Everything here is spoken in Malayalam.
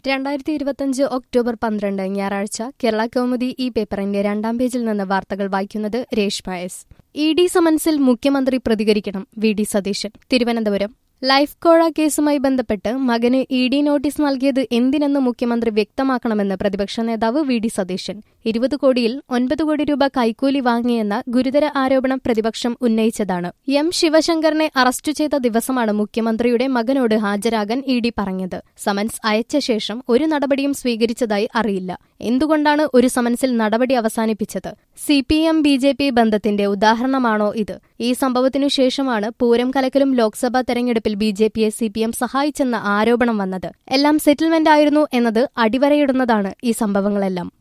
രണ്ടായിരത്തി ഇരുപത്തിയഞ്ച് ഒക്ടോബർ പന്ത്രണ്ട് ഞായറാഴ്ച കേരള കൗമുദി ഈ പേപ്പറിന്റെ രണ്ടാം പേജിൽ നിന്ന് വാർത്തകൾ വായിക്കുന്നത് രേഷ്മ എസ് ഇ ഡി സമൻസിൽ മുഖ്യമന്ത്രി പ്രതികരിക്കണം V D Satheesan Thiruvananthapuram life കോഴ കേസുമായി ബന്ധപ്പെട്ട് മകന് ഇ ഡി നോട്ടീസ് നൽകിയത് എന്തിനെന്ന് മുഖ്യമന്ത്രി വ്യക്തമാക്കണമെന്ന് പ്രതിപക്ഷ നേതാവ് വി ഡി സതീശൻ ഇരുപത് കോടിയിൽ ഒൻപത് കോടി രൂപ കൈക്കൂലി വാങ്ങിയെന്ന ഗുരുതര ആരോപണം പ്രതിപക്ഷം ഉന്നയിച്ചതാണ് എം ശിവശങ്കറിനെ അറസ്റ്റ് ചെയ്ത ദിവസമാണ് മുഖ്യമന്ത്രിയുടെ മകനോട് ഹാജരാകാൻ ഇ ഡി പറഞ്ഞത് സമൻസ് അയച്ച ശേഷം ഒരു നടപടിയും സ്വീകരിച്ചതായി അറിയില്ല എന്തുകൊണ്ടാണ് ഒരു സമൻസിൽ നടപടി അവസാനിപ്പിച്ചത് C P M B J P ബന്ധത്തിന്റെ ഉദാഹരണമാണോ ഇത് ഈ സംഭവത്തിനു ശേഷമാണ് പൂരം കലക്കലും ലോക്സഭാ തെരഞ്ഞെടുപ്പിൽ ബി ജെ പിയെ സി പി എം സഹായിച്ചെന്ന ആരോപണം വന്നത് എല്ലാം സെറ്റിൽമെന്റ് ആയിരുന്നു എന്നത് അടിവരയിടുന്നതാണ് ഈ സംഭവങ്ങളെല്ലാം